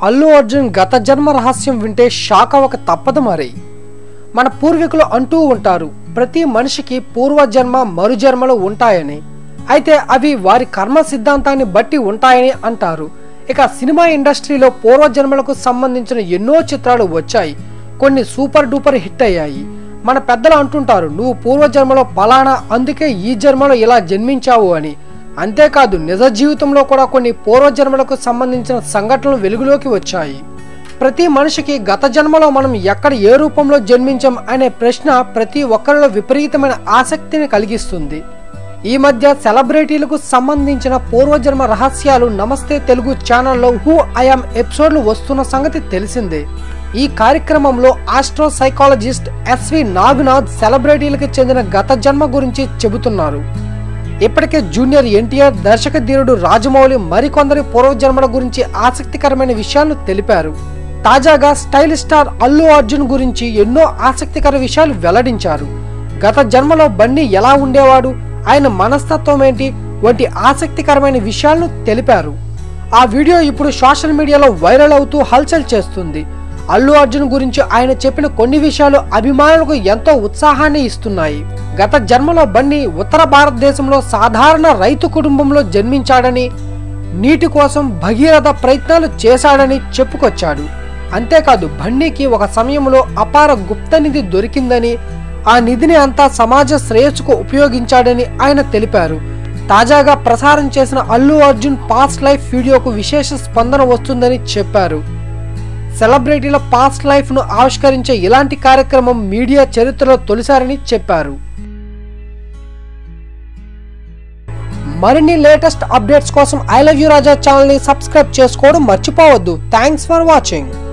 అల్లు అర్జున్ గత జన్మ రహస్యం వింటే షాక్ అవ్వక తప్పదు మరి మన పూర్వీకులు అంటూ ఉంటారు ప్రతి మనిషికి పూర్వజన్మ మరుజన్మలు ఉంటాయని అయితే అవి వారి కర్మ సిద్ధాంతాన్ని బట్టి ఉంటాయని అంటారు ఇక సినిమా ఇండస్ట్రీలో పూర్వజన్మలకు సంబంధించిన ఎన్నో చిత్రాలు వచ్చాయి కొన్ని సూపర్ డూపర్ హిట్ అయ్యాయి మన పెద్దలు అంటుంటారు నువ్వు పూర్వజన్మలో పలానా అందుకే ఈ జన్మలో ఇలా జన్మించావు అని అంతేకాదు నిజ జీవితంలో కూడా కొన్ని పూర్వజన్మలకు సంబంధించిన సంఘటనలు వెలుగులోకి వచ్చాయి ప్రతి మనిషికి గత జన్మలో మనం ఎక్కడ ఏ రూపంలో జన్మించాం అనే ప్రశ్న ప్రతి ఒక్కరిలో విపరీతమైన ఆసక్తిని కలిగిస్తుంది ఈ మధ్య సెలబ్రిటీలకు సంబంధించిన పూర్వజన్మ రహస్యాలు నమస్తే తెలుగు ఛానల్లో హూ ఐఎమ్ ఎపిసోడ్లు వస్తున్న సంగతి తెలిసిందే ఈ కార్యక్రమంలో ఆస్ట్రో సైకాలజిస్ట్ ఎస్వి నాగునాథ్ సెలబ్రిటీలకు చెందిన గత జన్మ గురించి చెబుతున్నారు ఇప్పటికే జూనియర్ ఎన్టీఆర్ దర్శక ధీరుడు రాజమౌళి మరికొందరి పూర్వజన్మల గురించి ఆసక్తికరమైన విషయాలను తెలిపారు తాజాగా స్టైల్ స్టార్ అల్లు అర్జున్ గురించి ఎన్నో ఆసక్తికర విషయాలు వెల్లడించారు గత జన్మలో బన్నీ ఎలా ఉండేవాడు ఆయన మనస్తత్వం ఏంటి వంటి ఆసక్తికరమైన విషయాలను తెలిపారు ఆ వీడియో ఇప్పుడు సోషల్ మీడియాలో వైరల్ అవుతూ హల్చల్ చేస్తుంది అల్లు అర్జున్ గురించి ఆయన చెప్పిన కొన్ని విషయాలు అభిమానులకు ఎంతో ఉత్సాహాన్ని ఇస్తున్నాయి గత జన్మలో బన్నీ ఉత్తర భారతదేశంలో సాధారణ రైతు కుటుంబంలో జన్మించాడని నీటి కోసం భగీరథ ప్రయత్నాలు చేశాడని చెప్పుకొచ్చాడు అంతేకాదు బన్నీకి ఒక సమయంలో అపార గుప్త నిధి దొరికిందని ఆ నిధిని అంతా సమాజ శ్రేయస్సుకు ఉపయోగించాడని ఆయన తెలిపారు తాజాగా ప్రసారం చేసిన అల్లు అర్జున్ పాస్ట్ లైఫ్ వీడియోకు విశేష స్పందన వస్తుందని చెప్పారు సెలబ్రిటీల పాస్ట్ లైఫ్ ను ఆవిష్కరించే ఇలాంటి కార్యక్రమం మీడియా చరిత్రలో తొలిసారని చెప్పారు మరిన్ని లేటెస్ట్ అప్డేట్స్ కోసం I love you Raja channel ని సబ్స్క్రైబ్ చేసుకోవడం మర్చిపోవద్దు థ్యాంక్స్ ఫర్ వాచింగ్